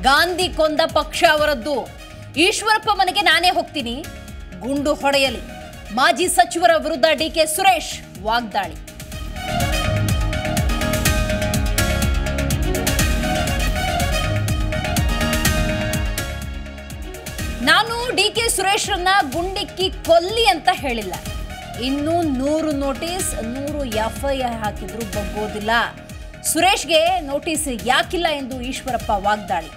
ಗಾಂಧಿ ಕೊಂದ ಪಕ್ಷ ಅವರದ್ದು ಈಶ್ವರಪ್ಪ ಮನೆಗೆ ನಾನೇ ಹೋಗ್ತೀನಿ ಗುಂಡು ಹೊಡೆಯಲಿ ಮಾಜಿ ಸಚಿವರ ವಿರುದ್ಧ ಡಿಕೆ ಸುರೇಶ್ ವಾಗ್ದಾಳಿ ನಾನು ಡಿ ಕೆ ಸುರೇಶ್ರನ್ನ ಗುಂಡಿಕ್ಕಿ ಕೊಲ್ಲಿ ಅಂತ ಹೇಳಿಲ್ಲ ಇನ್ನು ನೂರು ನೋಟಿಸ್ ನೂರು ಎಫ್ಐಆರ್ ಹಾಕಿದ್ರು ಬಗ್ಗೋದಿಲ್ಲ ಸುರೇಶ್ಗೆ ನೋಟಿಸ್ ಯಾಕಿಲ್ಲ ಎಂದು ಈಶ್ವರಪ್ಪ ವಾಗ್ದಾಳಿ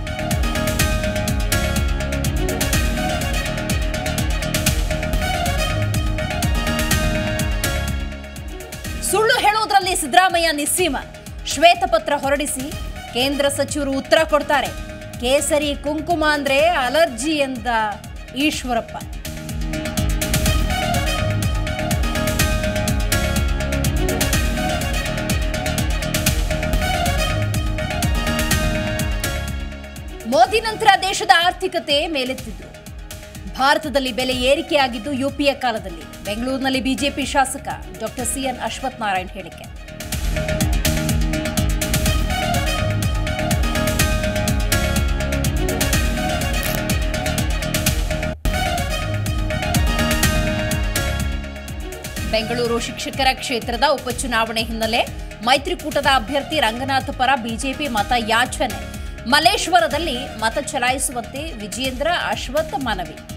ಸುಳ್ಳು ಹೇಳೋದ್ರಲ್ಲಿ ಸಿದ್ದರಾಮಯ್ಯ ನಿಸ್ಸೀಮ ಶ್ವೇತಪತ್ರ ಹೊರಡಿಸಿ ಕೇಂದ್ರ ಸಚಿವರು ಉತ್ತರ ಕೊಡ್ತಾರೆ ಕೇಸರಿ ಕುಂಕುಮ ಅಂದ್ರೆ ಅಲರ್ಜಿ ಎಂದ ಈಶ್ವರಪ್ಪ ಮೋದಿ ನಂತರ ದೇಶದ ಆರ್ಥಿಕತೆ ಮೇಲೆತ್ತಿದ್ರು ಭಾರತದಲ್ಲಿ ಬೆಲೆ ಏರಿಕೆಯಾಗಿದ್ದು ಯುಪಿಎ ಕಾಲದಲ್ಲಿ ಬೆಂಗಳೂರಿನಲ್ಲಿ ಬಿಜೆಪಿ ಶಾಸಕ ಡಾಕ್ಟರ್ ಸಿಎನ್ ಅಶ್ವಥ್ ನಾರಾಯಣ್ ಹೇಳಿಕೆ ಬೆಂಗಳೂರು ಶಿಕ್ಷಕರ ಕ್ಷೇತ್ರದ ಉಪಚುನಾವಣೆ ಹಿನ್ನೆಲೆ ಮೈತ್ರಿಕೂಟದ ಅಭ್ಯರ್ಥಿ ರಂಗನಾಥ್ ಪರ ಬಿಜೆಪಿ ಮತ ಯಾಚನೆ ಮಲೇಶ್ವರದಲ್ಲಿ ಮತ ಚಲಾಯಿಸುವಂತೆ ವಿಜಯೇಂದ್ರ ಅಶ್ವಥ್ ಮನವಿ